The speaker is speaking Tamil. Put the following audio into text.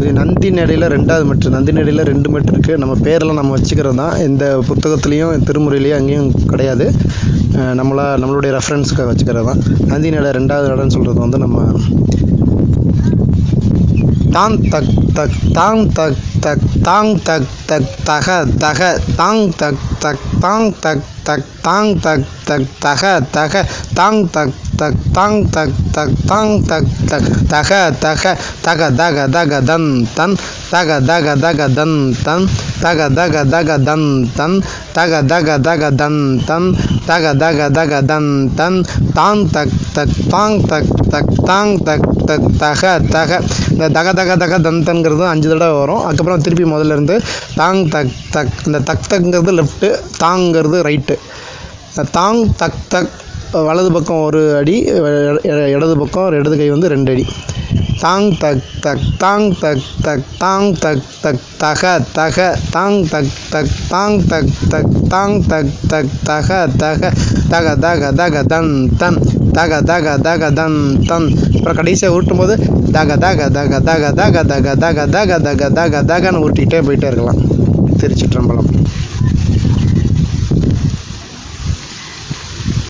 இது நந்தி நடையில் ரெண்டாவது மெட்ரு நந்தி நடையில் ரெண்டு மெட்ரு இருக்குது நம்ம பேரெல்லாம் நம்ம வச்சுக்கிறது தான் எந்த புத்தகத்துலேயும் திருமுறையிலையும் அங்கேயும் கிடையாது அஹ் நம்மளா நம்மளுடைய ரெஃபரன்ஸுக்காக வச்சுக்கிறது தான் நந்தி நடை ரெண்டாவது நடைன்னு சொல்கிறது வந்து நம்ம தாங் தக் தக் தாங் தக் தக் தாங் தக் தக் தக தக தாங் தக் தக் தாங் தக் தக் தாங் தக் தக் தக தக தாங் தக் தக் தாங் தக் தக் தாங் தக் தக் தக தக தக தக தக தன் தன் தக தக தக தன் தன் தக தக தக தன் தன் தக தக தக தன் தன் தக தக தக தன் தன் தாங் தக் தக் தாங் தக் தக் தாங் தக் தக் தக தக இந்த தக தக தக தந்தங்கிறது அஞ்சு தடவை வரும் அதுக்கப்புறம் திருப்பி முதல்ல இருந்து தாங் தக் தக் இந்த தக் தக்ங்கிறது லெஃப்ட்டு தாங்கிறது ரைட்டு தாங் தக் தக் வலது பக்கம் ஒரு அடி எ- எ- இடது பக்கம் இடது கை வந்து ரெண்டு அடி தாங் தக் தக் தாங் தக் தக் தாங் தக் தக் தக தக தாங் தக் தக் தாங் தக் தக் தாங் தக் தக் தக தக தக தக தக தன் தன் தக தக தக தன் தன் அப்புறம் கடைசியாக உருட்டும் போது தக தக தக தக தக தக தக தக தக தக தகன்னு உருட்டிக்கிட்டே போயிட்டே இருக்கலாம் திருச்சிற்றம்பலம்